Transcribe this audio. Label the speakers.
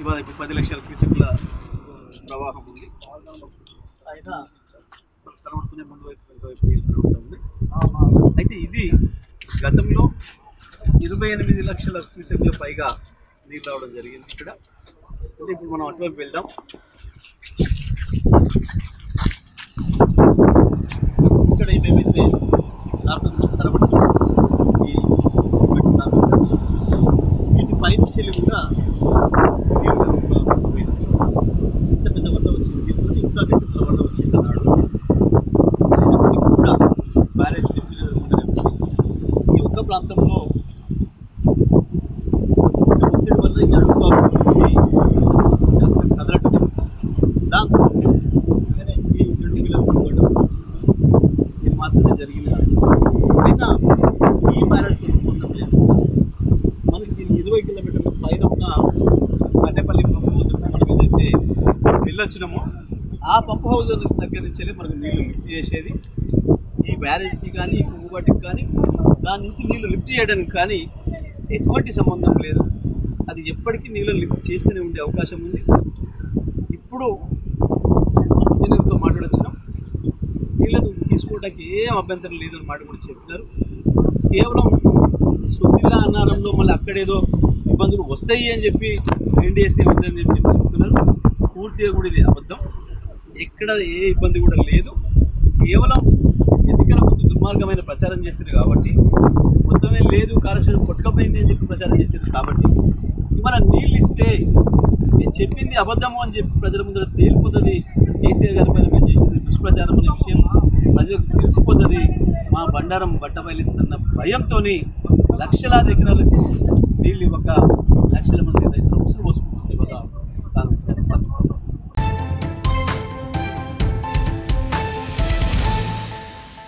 Speaker 1: ఇవాళ ఇప్పుడు పది లక్షల క్యూసెక్ల ప్రవాహం ఉంది అయినా కనబడుతూనే ముందు వైపు వెనుక వైపు నీళ్ళు కనబడుతూ ఉంది అయితే ఇది గతంలో ఇరవై ఎనిమిది లక్షల క్యూసెక్ల పైగా నీళ్ళు రావడం జరిగింది ఇక్కడ అంటే ఇప్పుడు మనం అటువైపు వెళ్దాం ఇక్కడ ఏమేమైతే రాష్ట్రంలో కనబడుతుంది ఈ పెట్టున్నారు వీటి పైన చెల్లి కూడా నీళ్ళు పోయింది. ఇంత పెద్ద వరద వచ్చింది దీంతో ఇంకా గట్టి వరద వచ్చింది అన్నాడు అయినప్పటికీ కూడా బ్యారేజ్ చెప్పిన ఈ ఒక్క ప్రాంతంలో ఒత్తిడి వల్ల ఈ అడుగు భాగం నుంచి అసలు కదలటం దాంతో ఈ రెండు కిలోమీటర్లు ఇది మాత్రమే జరిగింది అసలు అయినా ఈ బ్యారేజ్తో సంబంధం లేదు మనకి దీనికి ఇరవై కిలోమీటర్ల పైన ఉన్న కన్నెపల్లి పంప్ హౌస్ మనం ఏదైతే వెళ్ళొచ్చినామో ఆ పంప్ హౌస్ దగ్గర నుంచి మనకు నీళ్లు లిఫ్ట్ చేసేది ఈ బ్యారేజ్కి కానీ కుంగుబాటికి కానీ దాని నుంచి నీళ్లు లిఫ్ట్ చేయడానికి కానీ ఎటువంటి సంబంధం లేదు అది ఎప్పటికీ నీళ్ళు లిఫ్ట్ చేస్తూనే ఉండే అవకాశం ఉంది ఇప్పుడు ఇంజనీర్తో మాట్లాడొచ్చినాం నీళ్ళను తీసుకోవడానికి ఏం అభ్యంతరం లేదని మాట కూడా చెప్తున్నారు కేవలం సుద్దిలా అన్నారంలో మళ్ళీ అక్కడేదో ఇబ్బందులు వస్తాయి అని చెప్పి ఎన్డీఎస్ఏ ఉందని చెప్పి చెప్తున్నారు పూర్తిగా కూడా ఇది అబద్ధం ఎక్కడ ఏ ఇబ్బంది కూడా లేదు కేవలం ఎన్నికల ముందు దుర్మార్గమైన ప్రచారం చేసింది కాబట్టి మొత్తమే లేదు కాలుష్యం కొట్టుకపోయింది అని చెప్పి ప్రచారం చేసింది కాబట్టి ఇవాళ నీళ్ళు ఇస్తే నేను చెప్పింది అబద్ధము అని చెప్పి ప్రజల ముందర తేలిపోతుంది కేసీఆర్ గారి పైన మేము చేసింది దుష్ప్రచారం అనే విషయం ప్రజలకు తెలిసిపోతుంది మా బండారం బట్టబయలుతున్న భయంతో లక్షలాది ఎకరాలకు నీళ్ళు ఇవ్వక లక్షల మంది రైతులు ఉసురు పోసుకుంటుంది ఇవాళ కాంగ్రెస్ గారి ప్రభుత్వం